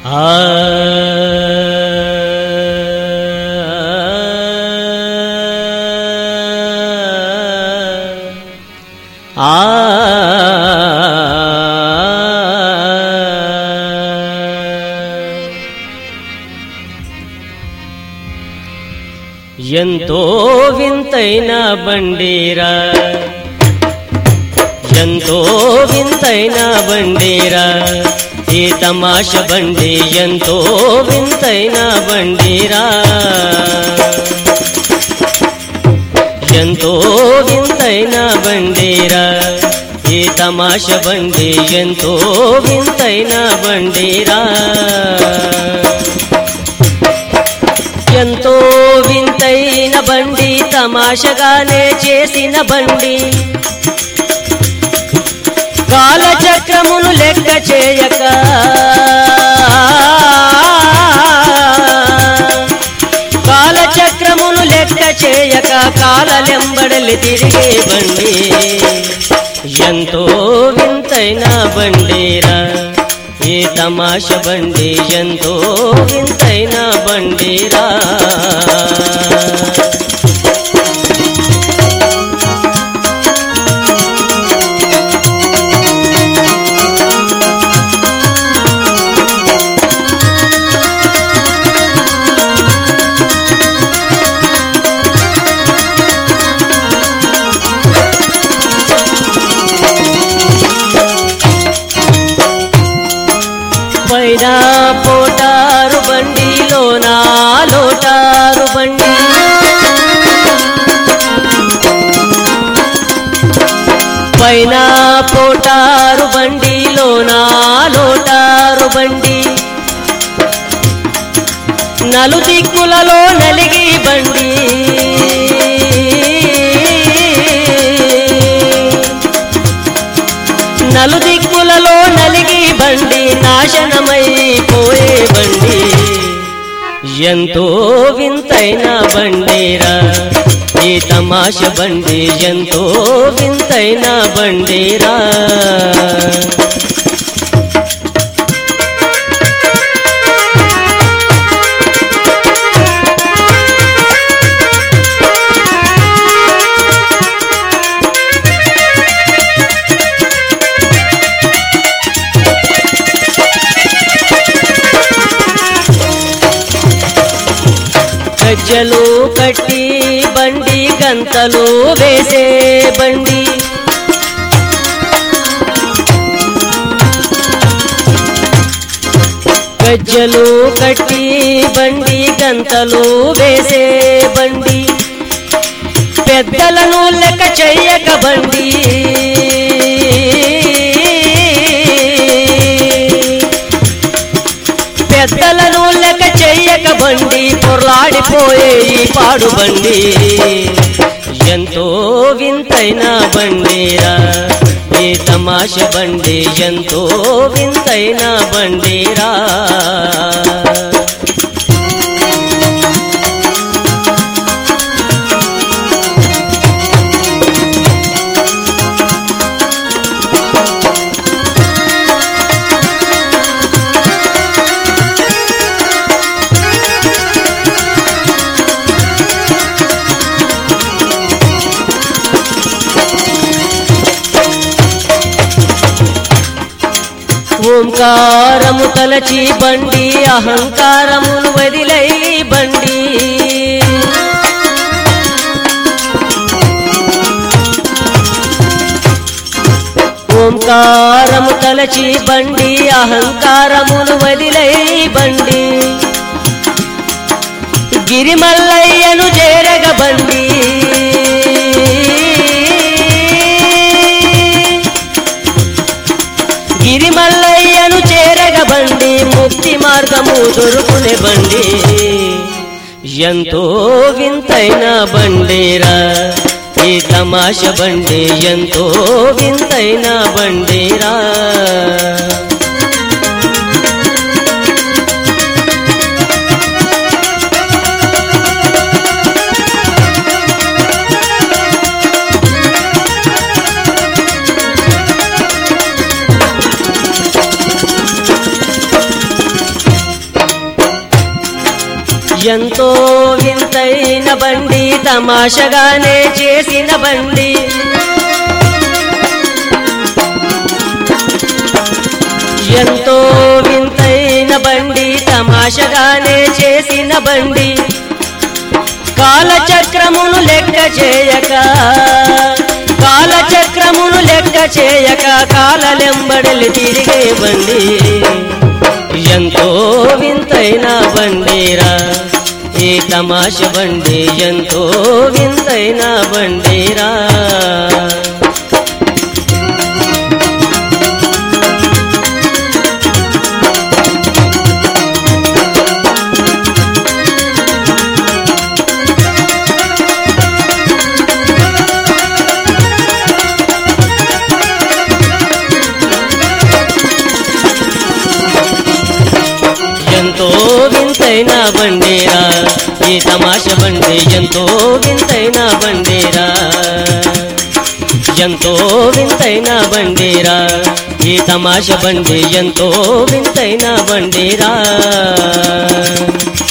ఎంతో వింతైన బండీరా ఎంతో వింతైన బండీరా ఈ తమాష బండి ఎంతో వింతైన బండిరా ఎంతో వింతైన బండిరా ఈ తమాష బండి ఎంతో వింతైన బండిరా ఎంతో వింతైన బండి తమాషగానే చేసిన బండి కాలచక్రమును లెక్క చేయక కాలచక్రమును లెక్క చేయక కాలలెంబడలి తిరిగే బండి ఎంతో వింతైన బండిరా ఈ తమాష బండి ఎంతో వింతైన బండిరా పైన పోటారు బండిలో నా లోటారు బండి పైన పోటారు బండిలో నా లోటారు బండి నలు దిక్కులలో నలిగి బండి నలు దిక్కులలో నలిగి బండి నాశనమైపోయే బండి ఎంతో వింతైన బండిరా ఈ తమాష బండి ఎంతో వింతైన బండిరా గజ్జలు కట్టి బండి గంతలు వేసే బండి గజ్జలు కట్టి బండి గంతలు వేసే బండి పెద్దలను లెక్క చెయ్యక బండి పెద్దలను లెక్క చెయ్యక బండి పొర్లాడిపోయే ఈ పాడు బండి ఎంతో వింతైన బండిరా ఈ తమాష బండి ఎంతో వింతైన బండిరా ఓంకారము తలచి బండి అహంకారమును వదిలై బండి ఓంకారము తలచి బండి అహంకారమును వదిలై బండి గిరిమల్లయ్యను చేరగ బండి గిరిమల్లయ్యను చేరగ బండి ముక్తి మార్గము దొరుకునే బండి ఎంతో వింతైన బండిరా ఈ తమాష బండి ఎంతో వింతైన బండిరా ఎంతో వింతైన బండి తమాషగానే చేసిన బండి ఎంతో వింతైన బండి తమాషగానే చేసిన బండి కాలచక్రమును లెక్క చేయక కాలచక్రమును లెక్క చేయక కాలలెంబడలు తిరిగే బండి ఎంతో వింతైన బండిరా ఈ తమాష బండి ఎంతో వింతైన బండిరా ఎంతో వింతైన బండేరా ఈ తమాష బండి ఎంతో వింతైన బండేరా ఎంతో వింతైన బండేరా ఈ తమాష బండి ఎంతో వింతైన బండేరా